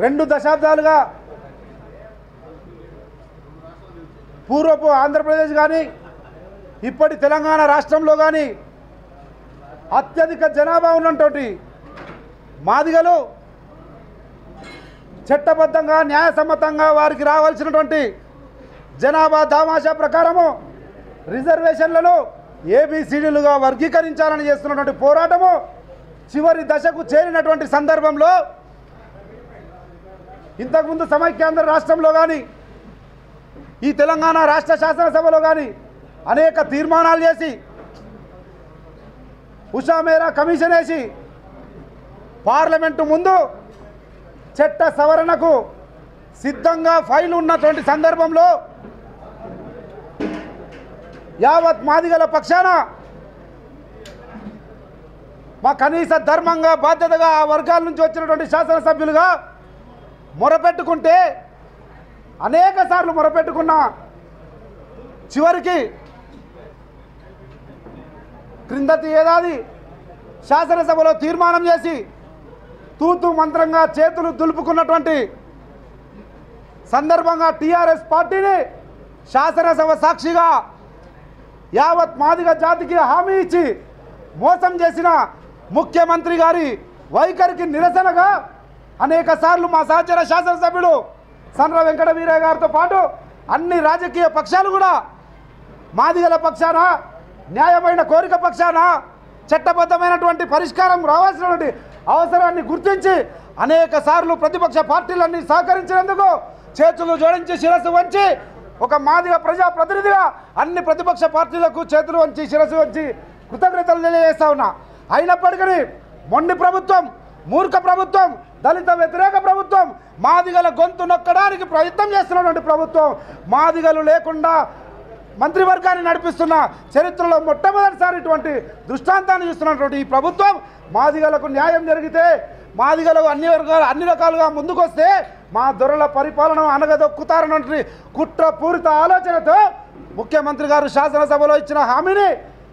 రెండు దశాబ్దాలుగా పూర్వపు ఆంధ్రప్రదేశ్ కానీ ఇప్పటి తెలంగాణ రాష్ట్రంలో కానీ అత్యధిక జనాభా ఉన్నటువంటి మాదిగలు చట్టబద్ధంగా న్యాయసమ్మతంగా వారికి రావాల్సినటువంటి జనాభా దామాషా ప్రకారము రిజర్వేషన్లను ఏబిసిడీలుగా వర్గీకరించాలని చేస్తున్నటువంటి పోరాటము చివరి దశకు చేరినటువంటి సందర్భంలో ఇంతకుముందు సమైక్యాంధ్ర రాష్ట్రంలో కానీ ఈ తెలంగాణ రాష్ట్ర శాసనసభలో కానీ అనేక తీర్మానాలు చేసి ఉషా మేరా కమిషన్ వేసి పార్లమెంటు ముందు చట్ట సవరణకు సిద్ధంగా ఫైల్ ఉన్నటువంటి సందర్భంలో యావత్ మాదిగల పక్షాన మా కనీస ధర్మంగా బాధ్యతగా ఆ వర్గాల నుంచి వచ్చినటువంటి శాసనసభ్యులుగా మొరపెట్టుకుంటే అనేక సార్లు మొరపెట్టుకున్నా చివరికి క్రిందటి ఏడాది శాసనసభలో తీర్మానం చేసి తూతు మంత్రంగా చేతులు దులుపుకున్నటువంటి సందర్భంగా టీఆర్ఎస్ పార్టీని శాసనసభ సాక్షిగా యావత్ మాదిగ జాతికి హామీ ఇచ్చి మోసం చేసిన ముఖ్యమంత్రి గారి వైఖరికి నిరసనగా అనేక సార్లు మా సహచర శాసనసభ్యులు సన్ర వెంకట వీరయ్య గారితో పాటు అన్ని రాజకీయ పక్షాలు కూడా మాదిగల పక్షాన న్యాయమైన కోరిక పక్షాన చట్టబద్ధమైనటువంటి పరిష్కారం రావాల్సినటువంటి అవసరాన్ని గుర్తించి అనేక సార్లు ప్రతిపక్ష పార్టీలన్నీ సహకరించినందుకు చేతులు జోడించి శిరస్సు వంచి ఒక మాదిగ ప్రజా ప్రతినిధిగా అన్ని ప్రతిపక్ష పార్టీలకు చేతులు వంచి శిరస్సు వంచి కృతజ్ఞతలు తెలియజేస్తా ఉన్నా అయినప్పటికీ మొండి ప్రభుత్వం మూర్ఖ ప్రభుత్వం దళిత వ్యతిరేక ప్రభుత్వం మాదిగల గొంతు నొక్కడానికి ప్రయత్నం చేస్తున్నటువంటి ప్రభుత్వం మాదిగలు లేకుండా మంత్రివర్గాన్ని నడిపిస్తున్న చరిత్రలో మొట్టమొదటిసారి ఇటువంటి దృష్టాంతాన్ని చూస్తున్నటువంటి ఈ ప్రభుత్వం మాదిగలకు న్యాయం జరిగితే మాదిగలు అన్ని వర్గాలు అన్ని రకాలుగా ముందుకొస్తే మా దొరల పరిపాలన అనగదొక్కుతారన్నటువంటి కుట్రపూరిత ఆలోచనతో ముఖ్యమంత్రి గారు శాసనసభలో ఇచ్చిన హామీని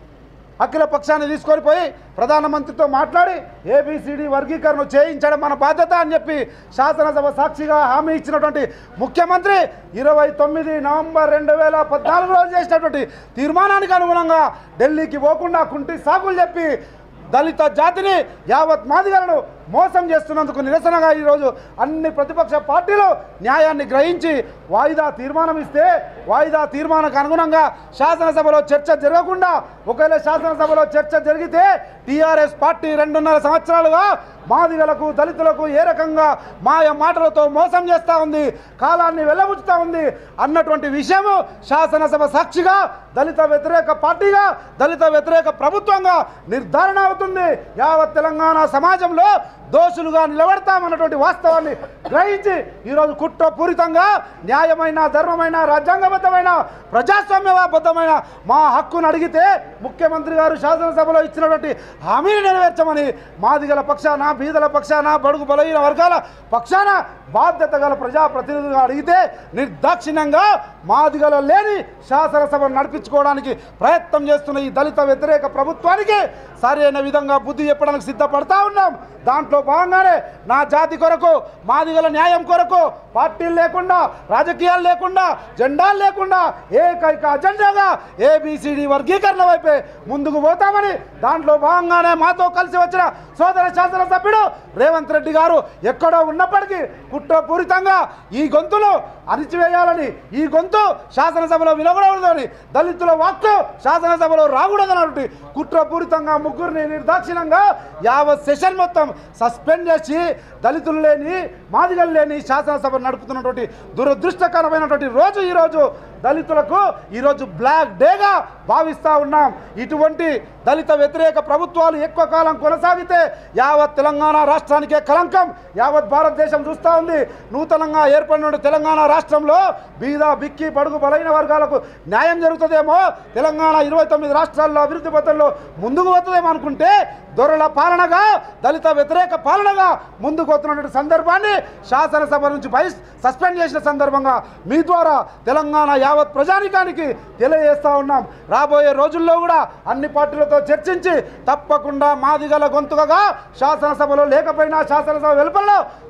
అఖిల పక్షాన్ని తీసుకొని పోయి ప్రధానమంత్రితో మాట్లాడి ఏబిసిడి వర్గీకరణ చేయించడం మన బాధ్యత అని చెప్పి శాసనసభ సాక్షిగా హామీ ఇచ్చినటువంటి ముఖ్యమంత్రి ఇరవై తొమ్మిది నవంబర్ రెండు వేల పద్నాలుగు రోజు చేసినటువంటి తీర్మానానికి అనుగుణంగా ఢిల్లీకి పోకుండా కుంటి సాకులు చెప్పి దళిత జాతిని యావత్ మాదిగలను మోసం చేస్తున్నందుకు నిరసనగా ఈరోజు అన్ని ప్రతిపక్ష పార్టీలు న్యాయాన్ని గ్రహించి వాయిదా తీర్మానం ఇస్తే వాయిదా తీర్మానానికి అనుగుణంగా శాసనసభలో చర్చ జరగకుండా ఒకవేళ శాసనసభలో చర్చ జరిగితే టీఆర్ఎస్ పార్టీ రెండున్నర సంవత్సరాలుగా మాదిగలకు దళితులకు ఏ రకంగా మాయ మాటలతో మోసం చేస్తూ ఉంది కాలాన్ని వెళ్ళబుచ్చుతూ ఉంది అన్నటువంటి విషయము శాసనసభ సాక్షిగా దళిత వ్యతిరేక పార్టీగా దళిత వ్యతిరేక ప్రభుత్వంగా నిర్ధారణ అవుతుంది యావత్ తెలంగాణ సమాజంలో దోషులుగా నిలబడతామన్నటువంటి వాస్తవాన్ని గ్రహించి ఈరోజు కుట్రపూరితంగా న్యాయమైన ధర్మమైన రాజ్యాంగబద్ధమైన ప్రజాస్వామ్యబద్ధమైన మా హక్కును అడిగితే ముఖ్యమంత్రి గారు శాసనసభలో ఇచ్చినటువంటి హామీని నెరవేర్చమని మాదిగల పక్షాన బీదల పక్షాన బడుగు బలహీన వర్గాల పక్షాన బాధ్యత గల ప్రజాప్రతినిధులుగా అడిగితే నిర్దాక్షిణ్యంగా మాదిగల లేని శాసనసభను నడిపించుకోవడానికి ప్రయత్నం చేస్తున్న ఈ దళిత వ్యతిరేక ప్రభుత్వానికి సరైన విధంగా బుద్ధి చెప్పడానికి సిద్ధపడతా ఉన్నాం దాంట్లో భాగంగానే నా జాతి కొరకు మాదిగల న్యాయం కొరకు పార్టీలు లేకుండా రాజకీయాలు లేకుండా జెండాలు లేకుండా ఏకైక అజెండాగా ఏబిసిడి వర్గీకరణ వైపే ముందుకు పోతామని దాంట్లో భాగంగానే మాతో కలిసి వచ్చిన సోదర శాసనసభ్యుడు రేవంత్ రెడ్డి గారు ఎక్కడో ఉన్నప్పటికీ కుట్రపూరితంగా ఈ గొంతును అణిచివేయాలని ఈ గొంతు శాసనసభలో వినకూడదని దళితుల వాక్కు శాసనసభలో రాకూడదన్నటువంటి కుట్రపూరితంగా ముగ్గురిని నిర్దాక్షిణంగా యావత్ సెషన్ మొత్తం సస్పెండ్ చేసి దళితులు లేని మాదిగలు లేని శాసనసభ నడుపుతున్నటువంటి దురదృష్టకరమైనటువంటి రోజు ఈరోజు దళితులకు ఈరోజు బ్లాక్ డేగా భావిస్తూ ఉన్నాం ఇటువంటి దళిత వ్యతిరేక ప్రభుత్వాలు ఎక్కువ కాలం కొనసాగితే యావత్ తెలంగాణ రాష్ట్రానికే కలంకం యావత్ భారతదేశం చూస్తూ ఉంది నూతనంగా ఏర్పడిన తెలంగాణ రాష్ట్రంలో బీద బిక్కి పడుగు బలైన వర్గాలకు న్యాయం జరుగుతుందేమో తెలంగాణ ఇరవై తొమ్మిది రాష్ట్రాల్లో అభివృద్ధి పథంలో ముందుకు పోతుందేమో అనుకుంటే దొరల పాలనగా దళిత వ్యతిరేక పాలనగా ముందుకు వస్తున్నటువంటి సందర్భాన్ని శాసనసభ నుంచి బహిష్ సస్పెండ్ చేసిన సందర్భంగా మీ ద్వారా తెలంగాణ యావత్ ప్రజానికానికి తెలియజేస్తా ఉన్నాం రాబోయే రోజుల్లో కూడా అన్ని పార్టీలతో చర్చించి తప్పకుండా మాదిగల గొంతుకగా శాసనసభలో లేకపోయినా శాసనసభ వెలుపల్లో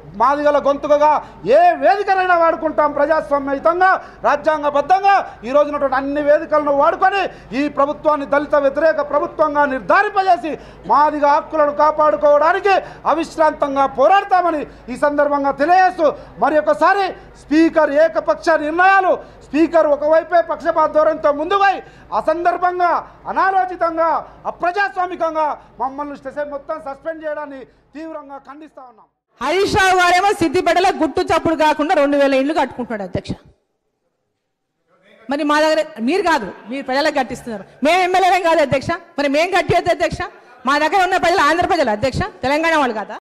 మాదిగల గొంతుకగా ఏ వేదికనైనా వాడుకుంటాం ప్రజాస్వామ్యయుతంగా రాజ్యాంగబద్ధంగా ఈ రోజునటువంటి అన్ని వేదికలను వాడుకొని ఈ ప్రభుత్వాన్ని దళిత వ్యతిరేక ప్రభుత్వంగా నిర్ధారింపజేసి మాదిగ హక్కులను కాపాడుకోవడానికి అవిశ్రాంతంగా పోరాడతామని ఈ సందర్భంగా తెలియజేస్తూ మరి ఒకసారి స్పీకర్ ఏకపక్ష నిర్ణయాలు స్పీకర్ ఒకవైపే పక్షపాత ధోరణితో ముందుపై అసందర్భంగా అనాలోచితంగా అప్రజాస్వామికంగా మమ్మల్ని స్టేషన్ మొత్తం సస్పెండ్ చేయడాన్ని తీవ్రంగా ఖండిస్తా ఉన్నాం హరీష్ రావు గారేమో సిద్దిపేటలో గుట్టు చప్పుడు కాకుండా రెండు వేల ఇళ్ళు కట్టుకుంటున్నాడు అధ్యక్ష మరి మా దగ్గర మీరు కాదు మీరు ప్రజలకు కట్టిస్తున్నారు మేము ఎమ్మెల్యేలేం కాదు అధ్యక్ష మరి మేము కట్టేది అధ్యక్ష మా దగ్గర ఉన్న ప్రజలు ఆంధ్ర ప్రజలు అధ్యక్ష తెలంగాణ వాళ్ళు కాదా